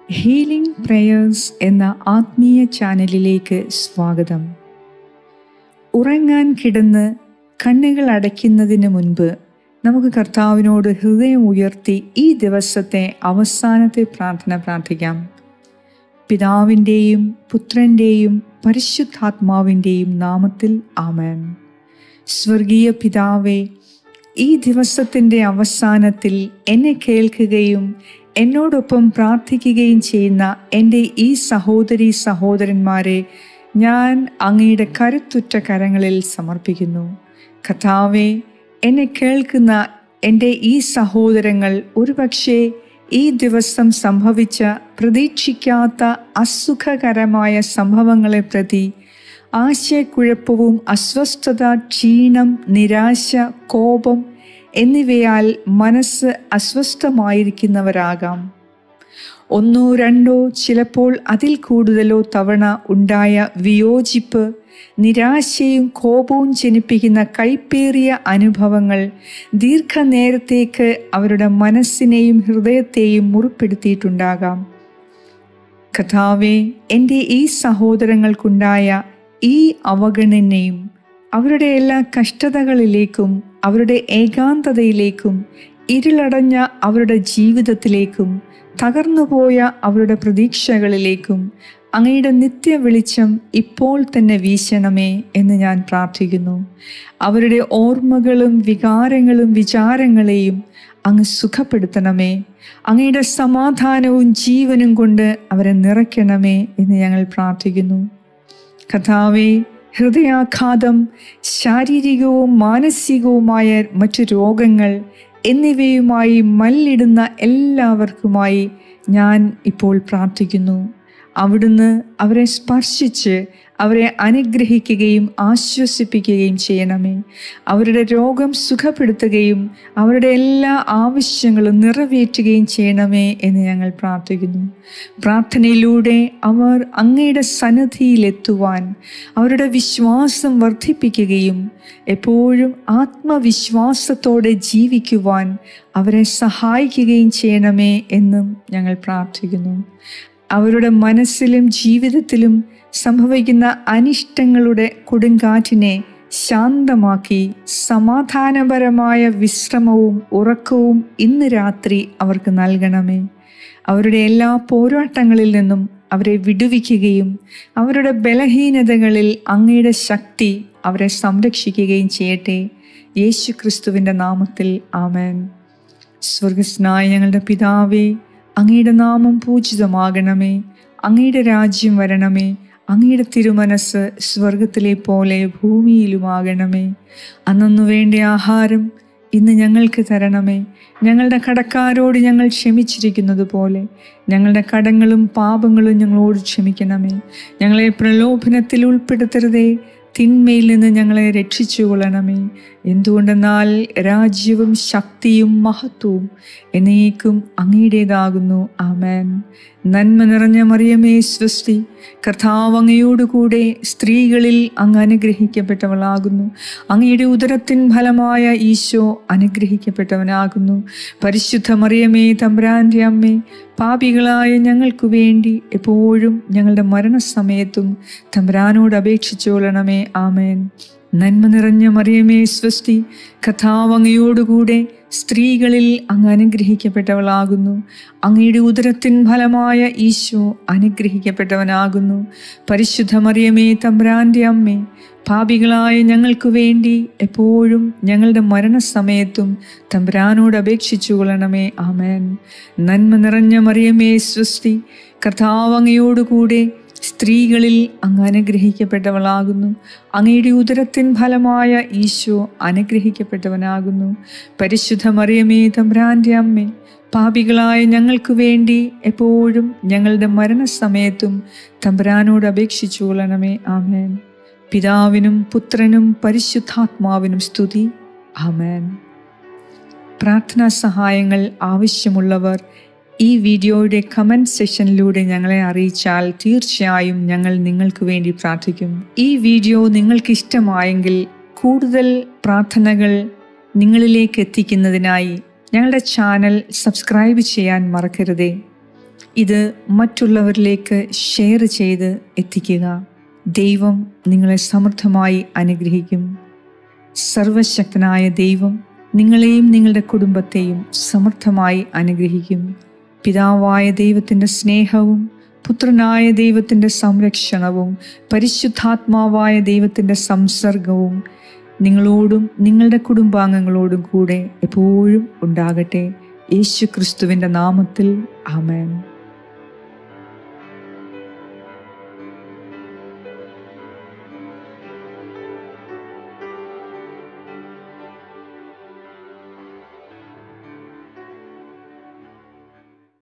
healing prayers എന്ന ആത്മീയ ചാനലിലേക്ക് സ്വാഗതം ഉറങ്ങാൻ കിടന്ന് കണ്ണുകൾ അടയ്ക്കുന്നതിന് മുൻപ് നമുക്ക് കർത്താവിനോട് ഹൃദയം ഉയർത്തി ഈ ദിവസത്തെ അവസാനത്തെ പ്രാർത്ഥന പ്രാർത്ഥിക്കാം പിതാവിൻ്റെയും പുത്രൻ്റെയും പരിശുദ്ധാത്മാവിൻ്റെയും നാമത്തിൽ ആമേൻ സ്വർഗീയ പിതാവേ ഈ ദിവസത്തിൻ്റെ അവസാനത്തിൽ എന്നെ കേൾക്കുകയും എന്നോടൊപ്പം പ്രാർത്ഥിക്കുകയും ചെയ്യുന്ന എൻ്റെ ഈ സഹോദരി സഹോദരന്മാരെ ഞാൻ അങ്ങയുടെ കരുത്തുറ്റ കരങ്ങളിൽ സമർപ്പിക്കുന്നു കഥാവെ എന്നെ കേൾക്കുന്ന എൻ്റെ ഈ സഹോദരങ്ങൾ ഒരുപക്ഷെ ഈ ദിവസം സംഭവിച്ച പ്രതീക്ഷിക്കാത്ത അസുഖകരമായ സംഭവങ്ങളെ പ്രതി ആശയക്കുഴപ്പവും അസ്വസ്ഥത ക്ഷീണം നിരാശ കോപം എന്നിവയാൽ മനസ്സ് അസ്വസ്ഥമായിരിക്കുന്നവരാകാം ഒന്നോ രണ്ടോ ചിലപ്പോൾ അതിൽ കൂടുതലോ തവണ ഉണ്ടായ വിയോജിപ്പ് നിരാശയും കോപവും ജനിപ്പിക്കുന്ന കൈപ്പേറിയ അനുഭവങ്ങൾ ദീർഘനേരത്തേക്ക് അവരുടെ മനസ്സിനെയും ഹൃദയത്തെയും മുറിപ്പെടുത്തിയിട്ടുണ്ടാകാം കഥാവെ എൻ്റെ ഈ സഹോദരങ്ങൾക്കുണ്ടായ ഈ അവഗണനയും അവരുടെ എല്ലാ കഷ്ടതകളിലേക്കും അവരുടെ ഏകാന്തതയിലേക്കും ഇരുളടഞ്ഞ അവരുടെ ജീവിതത്തിലേക്കും തകർന്നുപോയ അവരുടെ പ്രതീക്ഷകളിലേക്കും അങ്ങയുടെ നിത്യ വെളിച്ചം ഇപ്പോൾ തന്നെ വീശണമേ എന്ന് ഞാൻ പ്രാർത്ഥിക്കുന്നു അവരുടെ ഓർമ്മകളും വികാരങ്ങളും വിചാരങ്ങളെയും അങ്ങ് സുഖപ്പെടുത്തണമേ അങ്ങയുടെ സമാധാനവും ജീവനും കൊണ്ട് അവരെ നിറയ്ക്കണമേ എന്ന് ഞങ്ങൾ പ്രാർത്ഥിക്കുന്നു കഥാവെ ഹൃദയാഘാതം ശാരീരികവും മാനസികവുമായ മറ്റു രോഗങ്ങൾ എന്നിവയുമായി മല്ലിടുന്ന എല്ലാവർക്കുമായി ഞാൻ ഇപ്പോൾ പ്രാർത്ഥിക്കുന്നു അവിടുന്ന് അവരെ സ്പർശിച്ച് അവരെ അനുഗ്രഹിക്കുകയും ആശ്വസിപ്പിക്കുകയും ചെയ്യണമേ അവരുടെ രോഗം സുഖപ്പെടുത്തുകയും അവരുടെ എല്ലാ ആവശ്യങ്ങളും നിറവേറ്റുകയും ചെയ്യണമേ എന്ന് ഞങ്ങൾ പ്രാർത്ഥിക്കുന്നു പ്രാർത്ഥനയിലൂടെ അവർ അങ്ങയുടെ സന്നദ്ധിയിലെത്തുവാൻ അവരുടെ വിശ്വാസം വർദ്ധിപ്പിക്കുകയും എപ്പോഴും ആത്മവിശ്വാസത്തോടെ ജീവിക്കുവാൻ അവരെ സഹായിക്കുകയും ചെയ്യണമേ എന്നും ഞങ്ങൾ പ്രാർത്ഥിക്കുന്നു അവരുടെ മനസ്സിലും ജീവിതത്തിലും സംഭവിക്കുന്ന അനിഷ്ടങ്ങളുടെ കൊടുങ്കാറ്റിനെ ശാന്തമാക്കി സമാധാനപരമായ വിശ്രമവും ഉറക്കവും ഇന്ന് രാത്രി അവർക്ക് നൽകണമേ അവരുടെ എല്ലാ പോരാട്ടങ്ങളിൽ നിന്നും അവരെ വിടുവിക്കുകയും അവരുടെ ബലഹീനതകളിൽ അങ്ങയുടെ ശക്തി അവരെ സംരക്ഷിക്കുകയും ചെയ്യട്ടെ യേശു ക്രിസ്തുവിൻ്റെ നാമത്തിൽ ആമേൻ സ്വർഗസ്നായ ഞങ്ങളുടെ പിതാവേ അങ്ങയുടെ നാമം പൂജിതമാകണമേ അങ്ങയുടെ രാജ്യം വരണമേ അങ്ങയുടെ തിരുമനസ് സ്വർഗത്തിലെ പോലെ ഭൂമിയിലുമാകണമേ അന്നു വേണ്ട ആഹാരം ഇന്ന് ഞങ്ങൾക്ക് തരണമേ ഞങ്ങളുടെ കടക്കാരോട് ഞങ്ങൾ ക്ഷമിച്ചിരിക്കുന്നത് പോലെ ഞങ്ങളുടെ കടങ്ങളും പാപങ്ങളും ഞങ്ങളോട് ക്ഷമിക്കണമേ ഞങ്ങളെ പ്രലോഭനത്തിൽ ഉൾപ്പെടുത്തരുതേ തിന്മയിൽ നിന്ന് ഞങ്ങളെ രക്ഷിച്ചു കൊള്ളണമേ എന്തുകൊണ്ടെന്നാൽ രാജ്യവും ശക്തിയും മഹത്വവും എന്നേക്കും അങ്ങയുടേതാകുന്നു ആമേൻ നന്മ നിറഞ്ഞ മറിയമേ സ്വസ്തി കർത്താവ് അങ്ങയോടുകൂടെ സ്ത്രീകളിൽ അങ്ങ് അനുഗ്രഹിക്കപ്പെട്ടവളാകുന്നു അങ്ങയുടെ ഉദരത്തിൻ ഫലമായ ഈശോ അനുഗ്രഹിക്കപ്പെട്ടവനാകുന്നു പരിശുദ്ധ മറിയമേ തമ്പ്രാൻ്റെ അമ്മേ പാപികളായ ഞങ്ങൾക്ക് വേണ്ടി എപ്പോഴും ഞങ്ങളുടെ മരണസമയത്തും തമ്പ്രാനോട് അപേക്ഷിച്ചോളണമേ ആമേൻ നന്മ നിറഞ്ഞ മറിയമേ സ്വസ്തി കഥാവ് അങ്ങയോടുകൂടെ സ്ത്രീകളിൽ അങ്ങ് അനുഗ്രഹിക്കപ്പെട്ടവളാകുന്നു അങ്ങയുടെ ഉദരത്തിൻ ഫലമായ ഈശോ അനുഗ്രഹിക്കപ്പെട്ടവനാകുന്നു പരിശുദ്ധ മറിയമേ തമ്പ്രാൻ്റെ അമ്മേ പാപികളായ ഞങ്ങൾക്ക് വേണ്ടി എപ്പോഴും ഞങ്ങളുടെ മരണസമയത്തും തമ്പ്രാനോട് അപേക്ഷിച്ചു കൊള്ളണമേ ആമേൻ നന്മ നിറഞ്ഞ മറിയമേ സ്വസ്തി കർത്താവ് അങ്ങയോടുകൂടെ സ്ത്രീകളിൽ അങ്ങ് അനുഗ്രഹിക്കപ്പെട്ടവളാകുന്നു അങ്ങയുടെ ഉദരത്തിൻ ഫലമായ ഈശോ അനുഗ്രഹിക്കപ്പെട്ടവനാകുന്നു പരിശുദ്ധ മറിയമേ തമ്പ്രാൻ്റെ അമ്മേ പാപികളായ ഞങ്ങൾക്ക് വേണ്ടി എപ്പോഴും ഞങ്ങളുടെ മരണസമയത്തും തമ്പ്രാനോട് അപേക്ഷിച്ചു കൊള്ളണമേ ആമേൻ പിതാവിനും പുത്രനും പരിശുദ്ധാത്മാവിനും സ്തുതി ആമേൻ പ്രാർത്ഥനാ സഹായങ്ങൾ ആവശ്യമുള്ളവർ ഈ വീഡിയോയുടെ കമൻറ്റ് സെഷനിലൂടെ ഞങ്ങളെ അറിയിച്ചാൽ തീർച്ചയായും ഞങ്ങൾ നിങ്ങൾക്ക് വേണ്ടി പ്രാർത്ഥിക്കും ഈ വീഡിയോ നിങ്ങൾക്ക് ഇഷ്ടമായെങ്കിൽ കൂടുതൽ പ്രാർത്ഥനകൾ നിങ്ങളിലേക്ക് എത്തിക്കുന്നതിനായി ഞങ്ങളുടെ ചാനൽ സബ്സ്ക്രൈബ് ചെയ്യാൻ മറക്കരുതേ ഇത് മറ്റുള്ളവരിലേക്ക് ഷെയർ ചെയ്ത് എത്തിക്കുക ദൈവം നിങ്ങളെ സമൃദ്ധമായി അനുഗ്രഹിക്കും സർവശക്തനായ ദൈവം നിങ്ങളെയും നിങ്ങളുടെ കുടുംബത്തെയും സമൃദ്ധമായി അനുഗ്രഹിക്കും പിതാവായ ദൈവത്തിൻ്റെ സ്നേഹവും പുത്രനായ ദൈവത്തിൻ്റെ സംരക്ഷണവും പരിശുദ്ധാത്മാവായ ദൈവത്തിൻ്റെ സംസർഗവും നിങ്ങളോടും നിങ്ങളുടെ കുടുംബാംഗങ്ങളോടും കൂടെ എപ്പോഴും ഉണ്ടാകട്ടെ യേശു ക്രിസ്തുവിൻ്റെ നാമത്തിൽ ആമേൻ